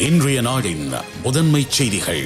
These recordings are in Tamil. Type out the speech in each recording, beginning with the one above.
இன்றைய நாடின் முதன்மை செய்திகள்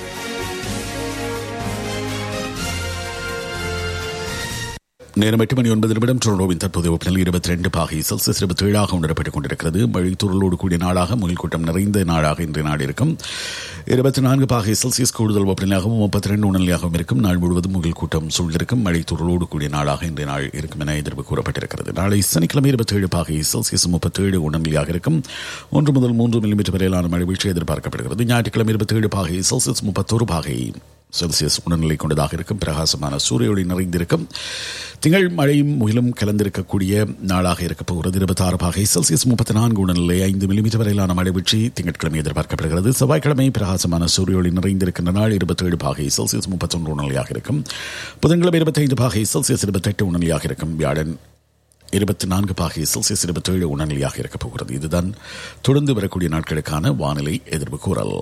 நேரம் எட்டு மணி ஒன்பது நிமிடம் டொரண்டோவின் தற்போதைய வெப்பநிலை இருபத்தி ரெண்டு பாகை செல்சியஸ் இருபத்தி ஏழாக உணரப்பட்டுக் கொண்டிருக்கிறது மழை துருளோடு கூடிய நாளாக முகில் கூட்டம் நிறைந்த நாளாக இன்றைய நாடு இருக்கும் இருபத்தி நான்கு பாகை செல்சியஸ் கூடுதல் வெப்பநிலையாகவும் முப்பத்தி ரெண்டு உணர்நிலையாகவும் இருக்கும் நாள் முழுவதும் முகில் கூட்டம் சூழ்ந்திருக்கும் மழை துருளோடு கூடிய நாளாக இன்றைய நாள் இருக்கும் என எதிர்ப்பு கூறப்பட்டிருக்கிறது நாளை சனிக்கிழமை இருபத்தி ஏழு பாகை செல்சியஸ் முப்பத்தி ஏழு உணர்நிலையாக இருக்கும் ஒன்று முதல் மூன்று மில்லிமீட்டர் வரையிலான மழை வீழ்ச்சி எதிர்பார்க்கப்படுகிறது ஞாயிற்றுக்கிழமை இருபத்தி ஏழு பாகை செல்சியஸ் முப்பத்தொரு பாகை செல்சியஸ் உணர்நிலை கொண்டதாக இருக்கும் பிரகாசமான சூரிய ஒளி நிறைந்திருக்கும் திங்கள் மழையும் முகிலும் கலந்திருக்கக்கூடிய நாளாக இருக்கப் போகிறது இருபத்தி ஆறு பாகை செல்சியஸ் முப்பத்தி நான்கு உணர்நிலை ஐந்து மில்லிமீட்டர் வரையிலான மழை வீழ்ச்சி திங்கட்கிழமை எதிர்பார்க்கப்படுகிறது செவ்வாய்க்கிழமை பிரகாசமான சூரிய ஒளி நிறைந்திருக்கின்ற நாள் இருபத்தி ஏழு பாகை செல்சியஸ் முப்பத்தொன்று உணர்நிலையாக இருக்கும் புதன்கிழமை இருபத்தைந்து பாகை செல்சியஸ் இருபத்தெட்டு உணர்நிலையாக இருக்கும் வியாழன் இருபத்தி நான்கு பாகை செல்சியஸ் இருபத்தேழு உணர்நிலையாக இருக்கப் போகிறது இதுதான் தொடர்ந்து வரக்கூடிய நாட்களுக்கான வானிலை எதிர்ப்பு கூறல்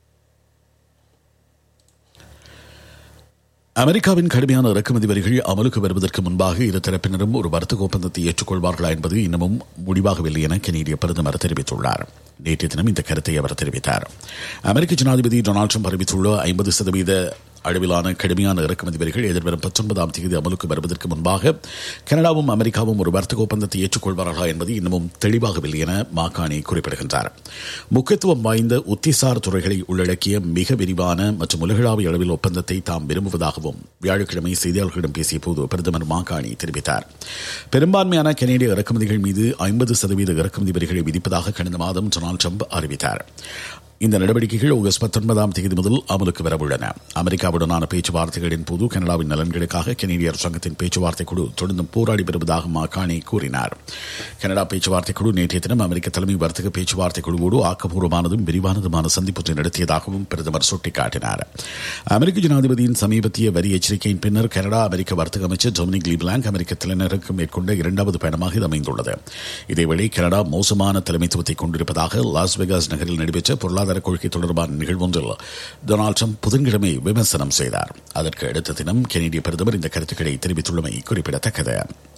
அமெரிக்காவின் கடுமையான இறக்குமதி வரிகள் அமலுக்கு வருவதற்கு முன்பாக இரு தரப்பினரும் ஒரு வர்த்தக ஒப்பந்தத்தை ஏற்றுக்கொள்வார்களா என்பது இன்னமும் முடிவாகவில்லை என கனேடிய பிரதமர் தெரிவித்துள்ளார் நேற்றைய தினம் இந்த கருத்தை அவர் தெரிவித்தார் அமெரிக்க ஜனாதிபதி டொனால்டு ட்ரம்ப் அறிவித்துள்ள ஐம்பது சதவீத அளவிலான கடுமையான இறக்குமதி வரிகள் எதிர்வரும் பத்தொன்பதாம் தேதி அமலுக்கு வருவதற்கு முன்பாக கனடாவும் அமெரிக்காவும் ஒரு வர்த்தக ஒப்பந்தத்தை ஏற்றுக்கொள்வார்களா என்பது இன்னமும் தெளிவாகவில்லை என மாகாணி குறிப்பிடுகின்றார் முக்கியத்துவம் வாய்ந்த உத்திசார் துறைகளை உள்ளடக்கிய மிக விரிவான மற்றும் உலகளாவிய அளவில் ஒப்பந்தத்தை தாம் விரும்புவதாகவும் வியாழக்கிழமை செய்தியாளர்களிடம் பேசிய போது பிரதமர் மாகாணி தெரிவித்தார் பெரும்பான்மையான கனேடிய இறக்குமதிகள் மீது ஐம்பது சதவீத இறக்குமதி வரிகளை விதிப்பதாக கடந்த மாதம் டொனால்டு ட்ரம்ப் அறிவித்தார் இந்த நடவடிக்கைகள் ஆகஸ்ட் பத்தொன்பதாம் தேதி முதல் அமலுக்கு வரவுள்ளன அமெரிக்காவுடனான பேச்சுவார்த்தைகளின் போது கனடாவின் நலன்களுக்காக கனேடிய அரசாங்கத்தின் பேச்சுவார்த்தை குழு தொடர்ந்தும் போராடி வருவதாக மாகாணி கூறினார் கனடா பேச்சுவார்த்தை குழு நேற்றைய தினம் அமெரிக்க தலைமை வர்த்தக பேச்சுவார்த்தை குழுவோடு ஆக்கப்பூர்வமானதும் விரிவானதுமான சந்திப்பொன்றை நடத்தியதாகவும் பிரதமர் சுட்டிக்காட்டினார் அமெரிக்க ஜனாதிபதியின் சமீபத்திய வரி எச்சரிக்கையின் பின்னர் கனடா அமெரிக்க வர்த்தக அமைச்சர் டொமினிக் லீப்லாங் அமெரிக்க தலைநகருக்கு மேற்கொண்ட இரண்டாவது பயணமாக இது அமைந்துள்ளது இதேவேளை கனடா மோசமான தலைமைத்துவத்தை கொண்டிருப்பதாக லாஸ் வெகாஸ் நகரில் நடைபெற்ற பொருளாதார பொருளாதார கொள்கை தொடர்பான நிகழ்வொன்றில் டொனால்டு ட்ரம்ப் புதன்கிழமை விமர்சனம் செய்தார் அதற்கு அடுத்த தினம் கெனடிய பிரதமர் இந்த கருத்துக்களை தெரிவித்துள்ளமை குறிப்பிடத்தக்கது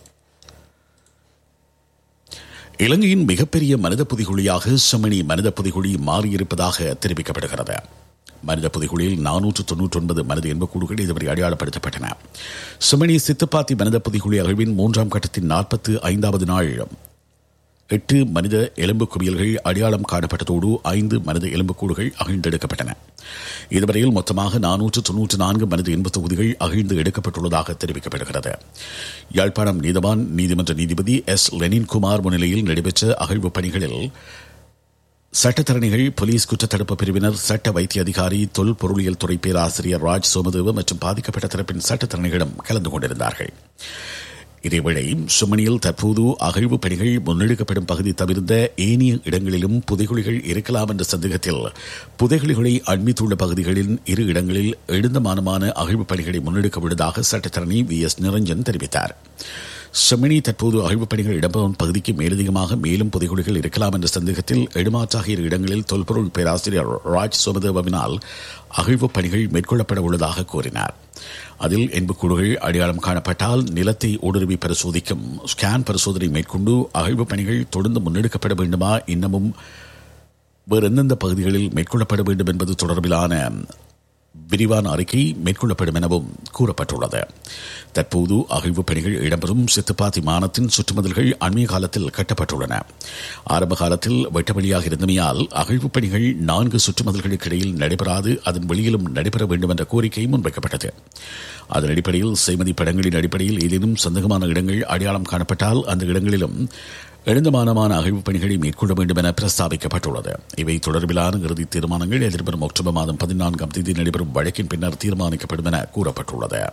இலங்கையின் மிகப்பெரிய மனித புதிகுழியாக செம்மணி மனித புதிகுழி மாறியிருப்பதாக தெரிவிக்கப்படுகிறது மனித புதிகுழியில் நானூற்று தொன்னூற்றி ஒன்பது மனித எண்பக்கூடுகள் இதுவரை அடையாளப்படுத்தப்பட்டன செம்மணி சித்துப்பாத்தி மனித புதிகுழி அகழ்வின் மூன்றாம் கட்டத்தின் நாற்பத்து ஐந்தாவது நாள் எட்டு மனித எலும்பு குவியல்கள் அடையாளம் காணப்பட்டதோடு ஐந்து மனித எலும்புக்கூடுகள் அகழ்ந்தெடுக்கப்பட்டன இதுவரையில் மொத்தமாக நானூற்று தொன்னூற்று நான்கு மனித எண்பு தொகுதிகள் அகழ்ந்து எடுக்கப்பட்டுள்ளதாக தெரிவிக்கப்படுகிறது யாழ்ப்பாணம் நீதவான் நீதிமன்ற நீதிபதி எஸ் லெனின்குமார் முன்னிலையில் நடைபெற்ற அகழ்வு பணிகளில் சட்டத்தரணிகள் போலீஸ் குற்றத்தடுப்பு பிரிவினர் சட்ட வைத்திய அதிகாரி தொல் பொருளியல் துறை பேராசிரியர் ராஜ் சோமதேவ மற்றும் பாதிக்கப்பட்ட தரப்பின் சட்டத்தரணிகளும் கலந்து கொண்டிருந்தார்கள் இதேவேளை சுமணியில் தற்போது அகழ்வு பணிகள் முன்னெடுக்கப்படும் பகுதி தவிர்த்த ஏனைய இடங்களிலும் புதைகுழிகள் இருக்கலாம் என்ற சந்தேகத்தில் புதைகுழிகளை அண்மித்துள்ள பகுதிகளின் இரு இடங்களில் எழுந்தமானமான அகழ்வு பணிகளை முன்னெடுக்க உள்ளதாக சட்டத்தரணி வி எஸ் நிரஞ்சன் தெரிவித்தார் செமினி தற்போது அகழ்வு பணிகள் இடம்பெறும் பகுதிக்கு மேலதிகமாக மேலும் புதைகுழிகள் இருக்கலாம் என்ற சந்தேகத்தில் எடுமாற்றாக இரு இடங்களில் தொல்பொருள் பேராசிரியர் ராஜ் சோமதேவவினால் அகழ்வு பணிகள் மேற்கொள்ளப்பட உள்ளதாக கூறினார் அதில் எண்புக்கூடுகள் அடையாளம் காணப்பட்டால் நிலத்தை ஊடுருவி பரிசோதிக்கும் ஸ்கேன் பரிசோதனை மேற்கொண்டு அகழ்வு பணிகள் தொடர்ந்து முன்னெடுக்கப்பட வேண்டுமா இன்னமும் வேறு எந்தெந்த பகுதிகளில் மேற்கொள்ளப்பட வேண்டும் என்பது தொடர்பிலான விரிவான அறிக்கை மேற்கொள்ளப்படும் எனவும் கூறப்பட்டுள்ளது தற்போது அகழ்வு பணிகள் இடம்பெறும் சித்துப்பாத்தி மானத்தின் சுற்றுமதில்கள் அண்மைய காலத்தில் கட்டப்பட்டுள்ளன ஆரம்ப காலத்தில் வெட்ட வழியாக இருந்தமையால் அகழ்வு பணிகள் நான்கு சுற்றுமதில்களுக்கு இடையில் நடைபெறாது அதன் வெளியிலும் நடைபெற வேண்டும் என்ற கோரிக்கை முன்வைக்கப்பட்டது அதன் அடிப்படையில் செய்மதி படங்களின் அடிப்படையில் ஏதேனும் சந்தகமான இடங்கள் அடையாளம் காணப்பட்டால் அந்த இடங்களிலும் எழுந்தமானமான அகழ்வு பணிகளை மேற்கொள்ள வேண்டும் என பிரஸ்தாபிக்கப்பட்டுள்ளது இவை தொடர்பிலான இறுதி தீர்மானங்கள் எதிர்வரும் அக்டோபர் மாதம் பதினான்காம் தேதி நடைபெறும் வழக்கின் பின்னர் தீர்மானிக்கப்படும் என கூறப்பட்டுள்ளது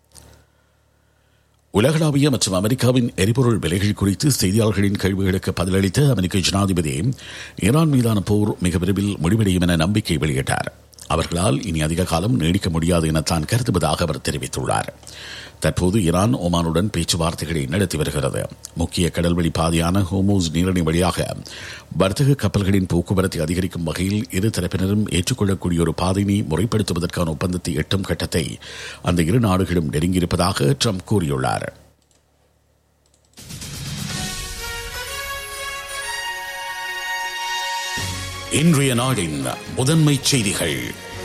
உலகளாவிய மற்றும் அமெரிக்காவின் எரிபொருள் விலைகள் குறித்து செய்தியாளர்களின் கேள்விகளுக்கு பதிலளித்த அமெரிக்க ஜனாதிபதி ஈரான் மீதான போர் மிக விரைவில் முடிவடையும் என நம்பிக்கை வெளியிட்டார் அவர்களால் இனி அதிக காலம் நீடிக்க முடியாது என தான் கருதுவதாக அவர் தெரிவித்துள்ளார் தற்போது ஈரான் ஒமானுடன் பேச்சுவார்த்தைகளை நடத்தி வருகிறது முக்கிய கடல்வழி பாதையான ஹோமோஸ் நீரணி வழியாக வர்த்தக கப்பல்களின் போக்குவரத்தை அதிகரிக்கும் வகையில் இரு தரப்பினரும் ஏற்றுக்கொள்ளக்கூடிய ஒரு பாதையினை முறைப்படுத்துவதற்கான ஒப்பந்தத்தை எட்டும் கட்டத்தை அந்த இரு நாடுகளும் நெருங்கியிருப்பதாக ட்ரம்ப் கூறியுள்ளார் இன்றைய நாடின் முதன்மை செய்திகள்